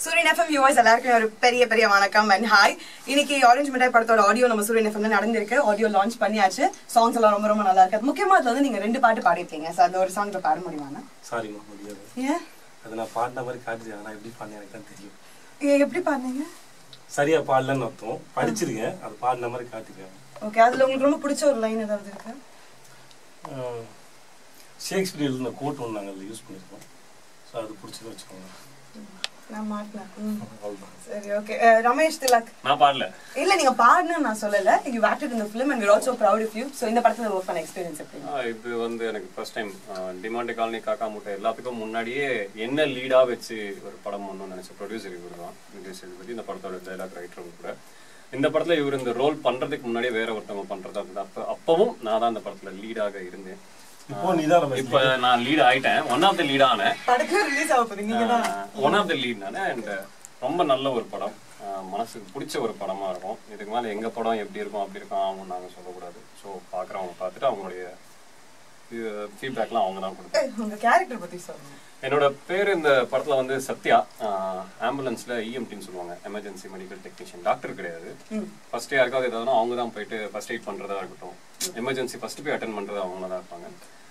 சூரியன் FM viewers எல்லாருக்கும் ஒரு பெரிய பெரிய வணக்கம் அண்ட் ஹாய் இன்னைக்கு ஆரஞ்சு மிட்டாய் படத்தோட ஆடியோ நம்ம சூரியன் எஃப்எம் நடந்திருக்கு ஆடியோ லான்ச் பண்ணியாச்சு சாங்ஸ் எல்லாம் ரொம்ப ரொம்ப நல்லா இருக்கு அது முக்கியமா அதுல வந்து நீங்க ரெண்டு பாட்டு பாடிருக்கீங்க சார் அந்த ஒரு சாங் இப்ப பாட முடியுமா சாரிம்மா முடியாது ஏன் அது நான் பாடின மாதிரி காட்டுச்சு ஆனால் எப்படி பாடினேன் எனக்கு தான் தெரியும் ஏ, எப்படி பாடுனீங்க சரியா பாடலன்னு அர்த்தம் படிச்சிருக்கேன் அது பாடின மாதிரி காட்டிக்கிறேன் ஓகே அதுல உங்களுக்கு ரொம்ப பிடிச்ச ஒரு லைன் ஏதாவது இருக்கு அஹ், ஷேக்ஸ்பியர் எழுதின கோட் ஒன்று நாங்கள் அதில் யூஸ் பண்ணியிருக்கோம் ஸோ அது பிடிச்சது வச்சுக்கோங்க நான் மாட்டினேன் ம். அவ்வளோதான் சரி ஓகே ரமேஷ் திலக் நான் பாடல இல்ல நீங்க பாடணும்னு நான் சொல்லல யூ ஆக்டட் இந்த film and we're also proud of you so இந்த படத்துல ஒர்க் பண்ண எக்ஸ்பீரியன்ஸ் எப்படி ஆ, இது வந்து எனக்கு ஃபர்ஸ்ட் டைம் டிமாண்ட் காலனி காக்கா முட்டை எல்லாத்துக்கும் முன்னாடியே என்ன லீடா வச்சு ஒரு படம் பண்ணணும்னு நினைச்ச ப்ரொடியூசர் இவர் தான் விஜய் சேதுபதி இந்த படத்தோட டைலாக் ரைட்டரும் கூட இந்த படத்துல இவர் இந்த ரோல் பண்றதுக்கு முன்னாடியே வேற ஒருத்தவங்க பண்றதா இருந்தது அப்ப அப்பவும் நான் தான் இந்த படத்துல லீடாக இருந்தேன் இப்போ நீ தான் ரமேஷ் இப்ப நான் லீட் ஆயிட்டேன் ஒன் ஆஃப் த லீட் ஆனேன் படத்துல ரிலீஸ் ஆக போகுது நீங்க தான் ஒன் ஆஃப் த லீட் நானே அண்ட் ரொம்ப நல்ல ஒரு படம் ஆஹ் மனசுக்கு பிடிச்ச ஒரு படமா இருக்கும் இதுக்கு மேல எங்க படம் எப்படி இருக்கும் அப்படி இருக்கும் ஆகும் நாங்க சொல்லக்கூடாது ஸோ பாக்குறவங்க பார்த்துட்டு அவங்களுடைய ஃபீட்பேக்லாம் அவங்க தான் கொடுத்தாங்க ஏய், உங்க கேரக்டர் பத்தி சொல்லுங்க என்னோட பேர் இந்த படத்துல வந்து சத்யா ஆம்புலன்ஸ்ல இஎம்டின்னு சொல்லுவாங்க எமர்ஜென்சி மெடிக்கல் டெக்னீஷியன் டாக்டர் கிடையாது ம். ஃபர்ஸ்ட் யாருக்காவது ஏதாவது அவங்க தான் போயிட்டு ஃபர்ஸ்ட் எய்ட் பண்றதா இருக்கட்டும் எமர்ஜென்சி ஃபர்ஸ்ட் போய் அட்டன் பண்றது அவங்க தான் இருப்பாங்க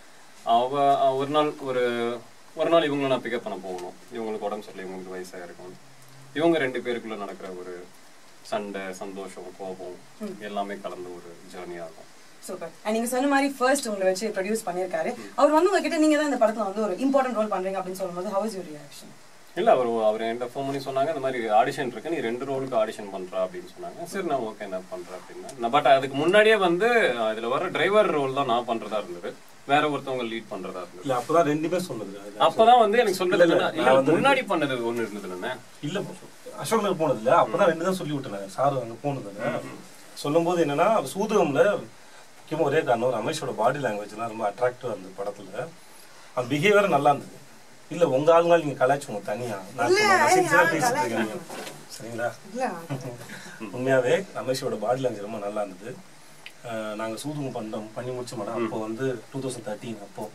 அவ அவ ஒரு நாள் ஒரு ஒரு நாள் இவங்களை நான் பிக்கப் பண்ண போகணும் இவங்களுக்கு உடம்பு சரியில்லை இவங்களுக்கு வயசாக இருக்கும் இவங்க ரெண்டு பேருக்குள்ள நடக்கிற ஒரு சண்டை சந்தோஷம் கோபம் எல்லாமே கலந்த ஒரு ஜேர்னியா இருக்கும் சூப்பர் அண்ட் நீங்க சொன்ன மாதிரி ஃபர்ஸ்ட் உங்களை வச்சு ப்ரொடியூஸ் பண்ணிருக்காரு அவர் வந்து உங்ககிட்ட நீங்க தான் இந்த படத்துல வந்து ஒரு இம்பார்ட்டன்ட் ரோல் பண்றீங்க அப்படின்னு சொல்லும்போது ஹவ் இஸ் யுவர் ரியாக்ஷன் இல்ல அவர் அவர் என்கிட்ட ஃபோன் பண்ணி சொன்னாங்க இந்த மாதிரி ஆடிஷன் இருக்கு நீ ரெண்டு ரோலுக்கு ஆடிஷன் பண்றா அப்படின்னு சொன்னாங்க சரி நான் ஓகே நான் பண்றேன் அப்படின்னா பட் அதுக்கு முன்னாடியே வந்து அஹ், இதுல வர டிரைவர் ரோல் தான் நான் பண்றதா இருந்தது வேற ஒருத்தவங்க லீட் பண்றதா இருந்தது இல்லை அப்போ தான் ரெண்டுமே சொன்னது அது. அப்பதான் வந்து எனக்கு சொல்றது இல்ல, இல்ல, என்னன்னா, நான் இல்ல வந்து- முன்னாடி பண்ணது ஒண்ணு இருந்தது என்ன இல்ல அசோக் நகர் போனது இல்ல அப்பதான் ரெண்டு தான் சொல்லி விட்டேன் சார் அங்க போனது சொல்லும்போது என்னன்னா சூதகம்ல முக்கியமா ஒரே காரணம் ரமேஷோட பாடி லாங்குவேஜ்லாம் ரொம்ப அட்ராக்டிவா இருந்தது படத்துல அந்த பிஹேவியர் நல்லா இருந்தது இல்ல உங்க ஆளுங்க நீங்க கலாய்ச்சுங்க தனியா நான் இல்ல, இப்ப message தான் யாரும் பேசிட்டு இருக்கேன் நீங்க. சரிங்களா இல்ல உண்மையாவே ரமேஷோட பாடி லாங்குவேஜ் ரொம்ப நல்லா இருந்தது அஹ் நாங்க சூதுகம் பண்ணோம் பண்ணி முடிச்ச மேடம் அப்போ வந்து டூ தௌசண்ட் தேர்ட்டீன் அப்போ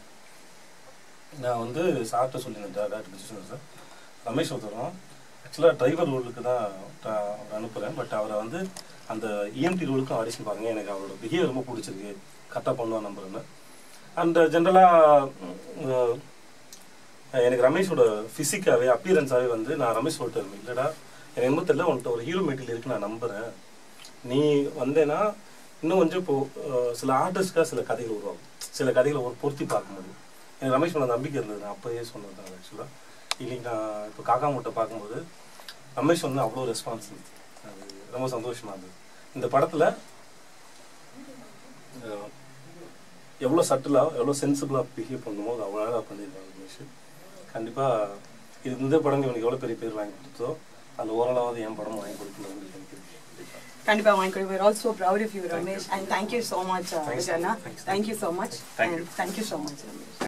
நான் வந்து சார்ட்ட சொல்லியிருந்தேன் டாக்டர் பிசினஸ் சார் ரமேஷ் ஒருத்தரும் ஆக்சுவலாக டிரைவர் ரோலுக்கு தான் ட- அவரை அனுப்புகிறேன் பட் அவரை வந்து அந்த இஎம்டி ரோலுக்கும் ஆடிஷன் பாருங்க எனக்கு அவரோட பிஹேவியர் ரொம்ப பிடிச்சிருக்கு கரெக்டாக பண்ணுவான் நம்புறேன்னு அண்ட் ஜென்ரலாக எனக்கு ரமேஷோட ஃபிசிக்காகவே அப்பியரன்ஸாகவே வந்து நான் ரமேஷ் சொல்லிட்டு இருந்தேன் இல்லைடா எனக்கு என்ன தெரியல உன்கிட்ட ஒரு ஹீரோ மெட்டீரியல் இருக்கு நான் நம்புறேன் நீ வந்தேன்னா இன்னும் கொஞ்சம் இப்போ அஹ், சில ஆர்டிஸ்ட்காக சில கதைகள் உருவாகும் சில கதைகளை ஒரு பொருத்தி பார்க்க முடியும் எனக்கு ரமேஷ் மேல நம்பிக்கை இருந்தது நான் அப்போயே சொன்னது தான் ஆக்சுவலாக இன்னைக்கு நான் இப்போ காக்கா முட்டை பார்க்கும்போது ரமேஷ் வந்து அவ்வளோ ரெஸ்பான்ஸ் இருந்துச்சு அது ரொம்ப சந்தோஷமா இருந்தது இந்த படத்தில் எவ்வளோ சட்டிலாக எவ்வளோ சென்சிபிளாக பிஹேவ் பண்ணுமோ அது அவ்வளோ அழகாக பண்ணியிருக்காங்க ரமேஷ் கண்டிப்பாக இது இந்த படம் இவனுக்கு எவ்வளோ பெரிய பேர் வாங்கி கொடுத்தோ அதில் ஓரளவாவது என் படமும் வாங்கி கொடுக்கணும் எனக்கு கண்டிப்பாக கண்டிப்பா வாங்கி கொடு we're also proud of you ramesh and thank you so much uh, Thanks. Vijana Thanks. thank you so much Thank and you. thank you so much ramesh